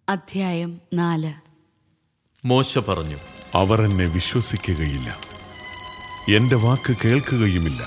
അധ്യായം നാല് മോശ പറഞ്ഞു അവർ എന്നെ വിശ്വസിക്കുകയില്ല എന്റെ വാക്ക് കേൾക്കുകയുമില്ല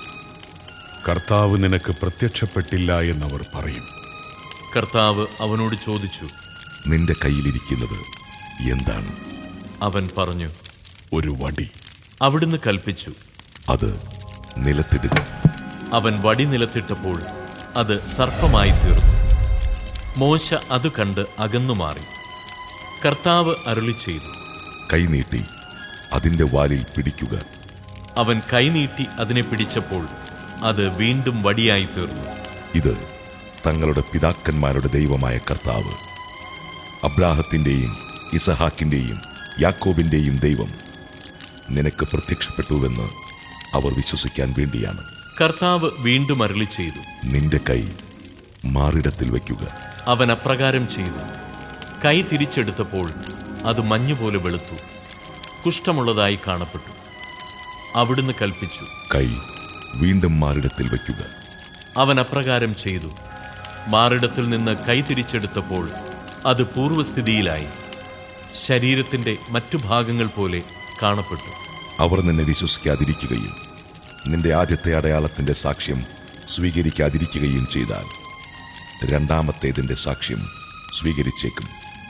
കർത്താവ് നിനക്ക് പ്രത്യക്ഷപ്പെട്ടില്ല എന്നവർ പറയും കർത്താവ് അവനോട് ചോദിച്ചു നിന്റെ കയ്യിലിരിക്കുന്നത് എന്താണ് അവൻ പറഞ്ഞു ഒരു വടി അവിടുന്ന് കൽപ്പിച്ചു അത് നിലത്തിടുക അവൻ വടി നിലത്തിട്ടപ്പോൾ അത് സർപ്പമായി തീർന്നു മോശ അത് കണ്ട് അകന്നുമാറി കർത്താവ് അരുളി ചെയ്തു കൈനീട്ടി അതിന്റെ വാലിൽ പിടിക്കുക അവൻ കൈനീട്ടി അതിനെ പിടിച്ചപ്പോൾ അത് വീണ്ടും വടിയായി തീർന്നു ഇത് തങ്ങളുടെ പിതാക്കന്മാരുടെ ദൈവമായ കർത്താവ് അബ്രാഹത്തിന്റെയും ഇസഹാക്കിന്റെയും യാക്കോബിന്റെയും ദൈവം നിനക്ക് പ്രത്യക്ഷപ്പെട്ടുവെന്ന് അവർ വിശ്വസിക്കാൻ വേണ്ടിയാണ് കർത്താവ് വീണ്ടും അരുളി ചെയ്തു നിന്റെ കൈ മാറിടത്തിൽ വയ്ക്കുക അവൻ അപ്രകാരം ചെയ്തു കൈ തിരിച്ചെടുത്തപ്പോൾ അത് മഞ്ഞുപോലെ വെളുത്തു കുഷ്ഠമുള്ളതായി കാണപ്പെട്ടു അവിടുന്ന് കൽപ്പിച്ചു കൈ വീണ്ടും മാറിടത്തിൽ വയ്ക്കുക അവൻ അപ്രകാരം ചെയ്തു മാറിടത്തിൽ നിന്ന് കൈ തിരിച്ചെടുത്തപ്പോൾ അത് പൂർവ്വസ്ഥിതിയിലായി ശരീരത്തിന്റെ മറ്റു ഭാഗങ്ങൾ പോലെ കാണപ്പെട്ടു അവർ നിന്നെ വിശ്വസിക്കാതിരിക്കുകയും നിന്റെ ആദ്യത്തെ അടയാളത്തിന്റെ സാക്ഷ്യം സ്വീകരിക്കാതിരിക്കുകയും ചെയ്താൽ രണ്ടാമത്തേതിന്റെ സാക്ഷ്യം സ്വീകരിച്ചേക്കും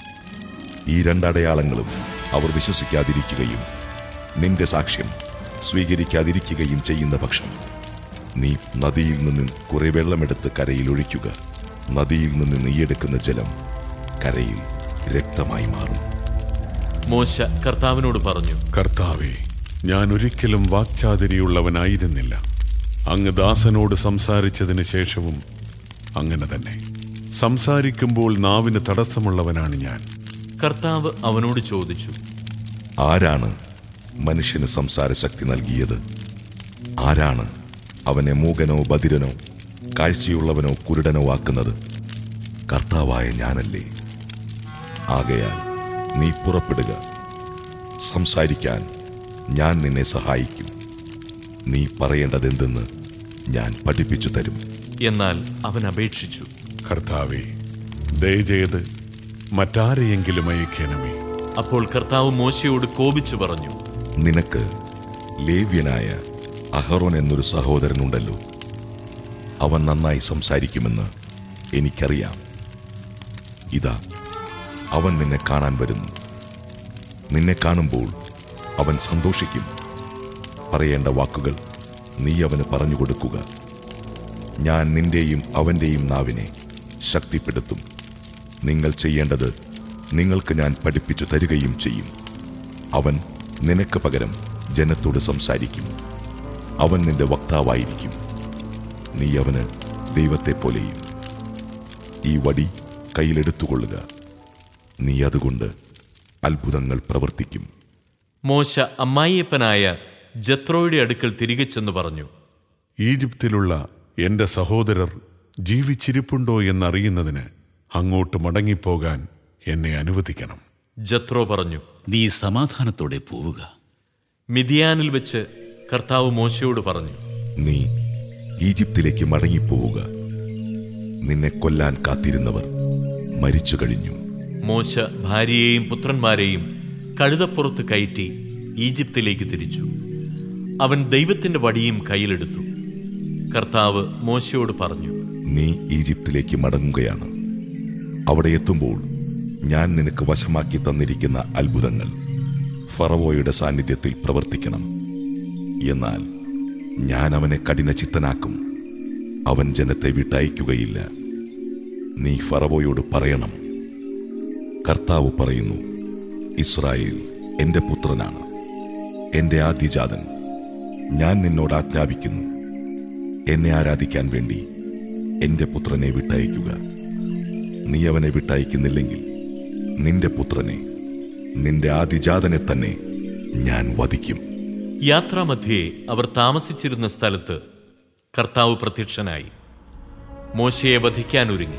ഈ രണ്ടടയാളങ്ങളും അവർ വിശ്വസിക്കാതിരിക്കുകയും നിന്റെ സാക്ഷ്യം സ്വീകരിക്കാതിരിക്കുകയും ചെയ്യുന്ന പക്ഷം നീ നദിയിൽ നിന്ന് കുറെ വെള്ളമെടുത്ത് കരയിൽ ഒഴിക്കുക നദിയിൽ നിന്ന് നീയെടുക്കുന്ന ജലം കരയിൽ രക്തമായി മാറും മോശ കർത്താവിനോട് പറഞ്ഞു കർത്താവെ ഞാൻ ഒരിക്കലും വാക്ചാതിരിയുള്ളവനായിരുന്നില്ല അങ്ങ് ദാസനോട് സംസാരിച്ചതിന് ശേഷവും അങ്ങനെ തന്നെ സംസാരിക്കുമ്പോൾ നാവിന് തടസ്സമുള്ളവനാണ് ഞാൻ കർത്താവ് അവനോട് ചോദിച്ചു ആരാണ് മനുഷ്യന് സംസാര ശക്തി നൽകിയത് ആരാണ് അവനെ മൂകനോ ബധിരനോ കാഴ്ചയുള്ളവനോ കുരുടനോ ആക്കുന്നത് കർത്താവായ ഞാനല്ലേ ആകയാൽ നീ പുറപ്പെടുക സംസാരിക്കാൻ ഞാൻ നിന്നെ സഹായിക്കും നീ പറയേണ്ടതെന്തെന്ന് ഞാൻ പഠിപ്പിച്ചു തരും എന്നാൽ അവൻ അപേക്ഷിച്ചു കർത്താവെ ദയചെയ്ത് മറ്റാരെയെങ്കിലും അയക്കണമേ അപ്പോൾ കർത്താവ് മോശയോട് കോപിച്ചു പറഞ്ഞു നിനക്ക് ലേവ്യനായ അഹറോൻ എന്നൊരു സഹോദരനുണ്ടല്ലോ അവൻ നന്നായി സംസാരിക്കുമെന്ന് എനിക്കറിയാം ഇതാ അവൻ നിന്നെ കാണാൻ വരുന്നു നിന്നെ കാണുമ്പോൾ അവൻ സന്തോഷിക്കും പറയേണ്ട വാക്കുകൾ നീ അവന് പറഞ്ഞു കൊടുക്കുക ഞാൻ നിന്റെയും അവന്റെയും നാവിനെ ശക്തിപ്പെടുത്തും നിങ്ങൾ ചെയ്യേണ്ടത് നിങ്ങൾക്ക് ഞാൻ പഠിപ്പിച്ചു തരികയും ചെയ്യും അവൻ നിനക്ക് പകരം ജനത്തോട് സംസാരിക്കും അവൻ നിന്റെ വക്താവായിരിക്കും നീ അവന് ദൈവത്തെ പോലെയും ഈ വടി കയ്യിലെടുത്തുകൊള്ളുക നീ അതുകൊണ്ട് അത്ഭുതങ്ങൾ പ്രവർത്തിക്കും മോശ അമ്മായിയപ്പനായ ജത്രോയുടെ അടുക്കൽ തിരികെ ചെന്ന് പറഞ്ഞു ഈജിപ്തിലുള്ള എന്റെ സഹോദരർ ജീവിച്ചിരിപ്പുണ്ടോ എന്നറിയുന്നതിന് അങ്ങോട്ട് മടങ്ങിപ്പോകാൻ എന്നെ അനുവദിക്കണം ജത്രോ പറഞ്ഞു നീ സമാധാനത്തോടെ പോവുക മിതിയാനിൽ വെച്ച് കർത്താവ് മോശയോട് പറഞ്ഞു നീ ഈജിപ്തിലേക്ക് മടങ്ങിപ്പോവുക നിന്നെ കൊല്ലാൻ കാത്തിരുന്നവർ മരിച്ചു കഴിഞ്ഞു മോശ ഭാര്യയെയും പുത്രന്മാരെയും കഴുതപ്പുറത്ത് കയറ്റി ഈജിപ്തിലേക്ക് തിരിച്ചു അവൻ ദൈവത്തിന്റെ വടിയും കയ്യിലെടുത്തു കർത്താവ് മോശയോട് പറഞ്ഞു നീ ഈജിപ്തിലേക്ക് മടങ്ങുകയാണ് അവിടെ എത്തുമ്പോൾ ഞാൻ നിനക്ക് വശമാക്കി തന്നിരിക്കുന്ന അത്ഭുതങ്ങൾ ഫറവോയുടെ സാന്നിധ്യത്തിൽ പ്രവർത്തിക്കണം എന്നാൽ ഞാൻ അവനെ കഠിന ചിത്തനാക്കും അവൻ ജനത്തെ വിട്ടയക്കുകയില്ല നീ ഫറവോയോട് പറയണം കർത്താവ് പറയുന്നു ഇസ്രായേൽ എന്റെ പുത്രനാണ് എന്റെ ആദ്യജാതൻ ഞാൻ നിന്നോട് ആജ്ഞാപിക്കുന്നു എന്നെ ആരാധിക്കാൻ വേണ്ടി എന്റെ പുത്രനെ വിട്ടയക്കുക നീ അവനെ വിട്ടയക്കുന്നില്ലെങ്കിൽ നിന്റെ പുത്രനെ നിന്റെ ആദിജാതനെ തന്നെ ഞാൻ വധിക്കും യാത്രാമധ്യേ അവർ താമസിച്ചിരുന്ന സ്ഥലത്ത് കർത്താവ് പ്രത്യക്ഷനായി മോശയെ വധിക്കാനൊരുങ്ങി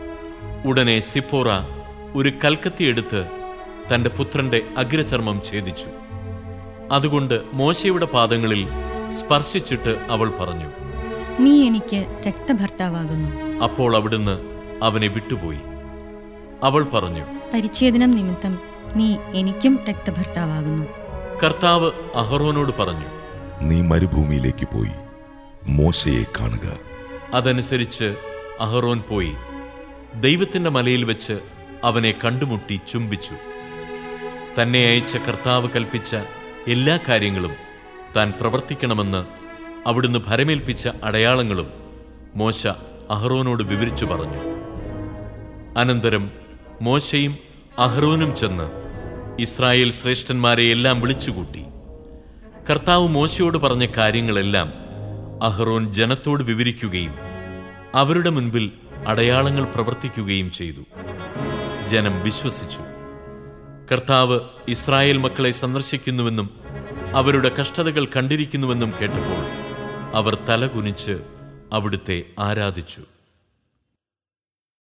ഉടനെ സിപ്പോറ ഒരു കൽക്കത്തിയെടുത്ത് തന്റെ പുത്രന്റെ അഗ്രചർമ്മം ഛേദിച്ചു അതുകൊണ്ട് മോശയുടെ പാദങ്ങളിൽ സ്പർശിച്ചിട്ട് അവൾ പറഞ്ഞു നീ എനിക്ക് രക്തഭർത്താവാകുന്നു അപ്പോൾ അവിടുന്ന് അവനെ വിട്ടുപോയി അവൾ പറഞ്ഞു പരിച്ഛേദനം നിമിത്തം നീ എനിക്കും രക്തഭർത്താവാകുന്നു കർത്താവ് അഹറോനോട് പറഞ്ഞു നീ മരുഭൂമിയിലേക്ക് പോയി മോശയെ കാണുക അതനുസരിച്ച് അഹറോൻ പോയി ദൈവത്തിന്റെ മലയിൽ വെച്ച് അവനെ കണ്ടുമുട്ടി ചുംബിച്ചു തന്നെ അയച്ച കർത്താവ് കൽപ്പിച്ച എല്ലാ കാര്യങ്ങളും താൻ പ്രവർത്തിക്കണമെന്ന് അവിടുന്ന് ഭരമേൽപ്പിച്ച അടയാളങ്ങളും മോശ അഹറോനോട് വിവരിച്ചു പറഞ്ഞു അനന്തരം മോശയും അഹ്റോനും ചെന്ന് ഇസ്രായേൽ ശ്രേഷ്ഠന്മാരെ എല്ലാം വിളിച്ചുകൂട്ടി കർത്താവ് മോശയോട് പറഞ്ഞ കാര്യങ്ങളെല്ലാം അഹ്റോൻ ജനത്തോട് വിവരിക്കുകയും അവരുടെ മുൻപിൽ അടയാളങ്ങൾ പ്രവർത്തിക്കുകയും ചെയ്തു ജനം വിശ്വസിച്ചു കർത്താവ് ഇസ്രായേൽ മക്കളെ സന്ദർശിക്കുന്നുവെന്നും അവരുടെ കഷ്ടതകൾ കണ്ടിരിക്കുന്നുവെന്നും കേട്ടപ്പോൾ അവർ തലകുനിച്ച് അവിടുത്തെ ആരാധിച്ചു